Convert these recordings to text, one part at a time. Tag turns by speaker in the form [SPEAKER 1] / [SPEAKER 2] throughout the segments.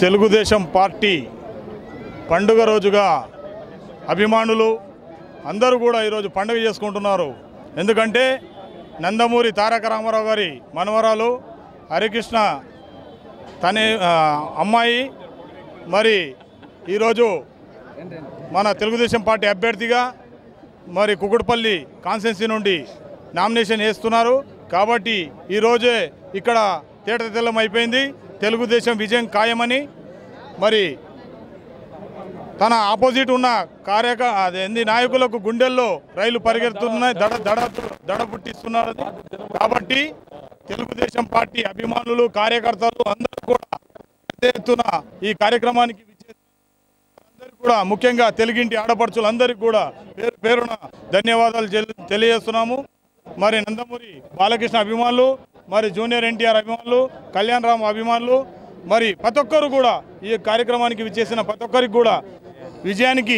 [SPEAKER 1] Telugu Desam party పండుగ రోజుగా అభిమానులు అందరూ కూడా ఈరోజు పండుగ చేసుకుంటున్నారు ఎందుకంటే నందమూరి తారక రామారావు గారి మనవరాలు హరికృష్ణ తనే ఆ, అమ్మాయి మరి ఈరోజు మన తెలుగుదేశం పార్టీ అభ్యర్థిగా మరి కుకుడుపల్లి కాన్స్టెన్సీ నుండి నామినేషన్ వేస్తున్నారు కాబట్టి ఈరోజే ఇక్కడ తేట తెల్లం అయిపోయింది తెలుగుదేశం విజయం ఖాయమని మరి తన ఆపోజిట్ ఉన్న కార్యక అదేంది నాయకులకు గుండెల్లో రైలు పరిగెడుతున్నాయి దడ దడ దడ పుట్టిస్తున్నారు కాబట్టి తెలుగుదేశం పార్టీ అభిమానులు కార్యకర్తలు అందరూ కూడా పెద్ద ఎత్తున ఈ కార్యక్రమానికి విచ్చేసి అందరికీ కూడా ముఖ్యంగా తెలుగింటి ఆడపడుచులందరికీ కూడా పేరు పేరున ధన్యవాదాలు తెలి- తెలియజేస్తున్నాము మరి నందమూరి బాలకృష్ణ అభిమానులు మరి జూనియర్ ఎన్టీఆర్ అభిమానులు కళ్యాణ్ రామ్ అభిమానులు మరి ప్రతి ఒక్కరు కూడా ఈ కార్యక్రమానికి విచ్చేసిన ప్రతి ఒక్కరికి కూడా విజయానికి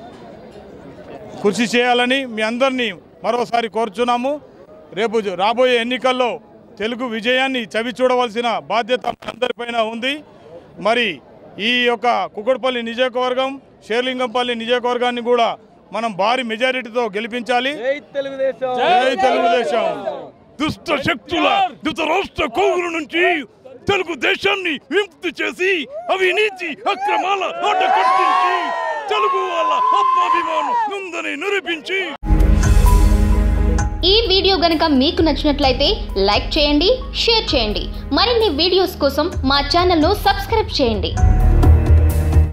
[SPEAKER 1] కృషి చేయాలని మీ అందరినీ మరోసారి కోరుచున్నాము రేపు జ- రాబోయే ఎన్నికల్లో తెలుగు విజయాన్ని చవి చూడవలసిన బాధ్యత మనందరిపైన ఉంది మరి ఈ యొక్క కుక్కడపల్లి నియోజకవర్గం షేర్లింగంపల్లి నియోజకవర్గాన్ని కూడా మనం భారీ మెజారిటీతో గెలిపించాలి
[SPEAKER 2] జై తెలుగుదేశం
[SPEAKER 1] జై తెలుగుదేశం
[SPEAKER 3] దుష్ట శక్తుల ధృతరాష్ట్ర కోగుల నుంచి తెలుగుదేశాన్ని విముక్తి చేసి అవినీతి అక్రమాల ఆట కట్టించి తెలుగు వాళ్ళ ఆత్మాభిమానం ఉందని నిరూపించి
[SPEAKER 4] ఈ వీడియో గనక మీకు నచ్చినట్లయితే లైక్ చేయండి షేర్ చేయండి మరిన్ని వీడియోస్ కోసం మా ఛానల్ను సబ్స్క్రైబ్ చేయండి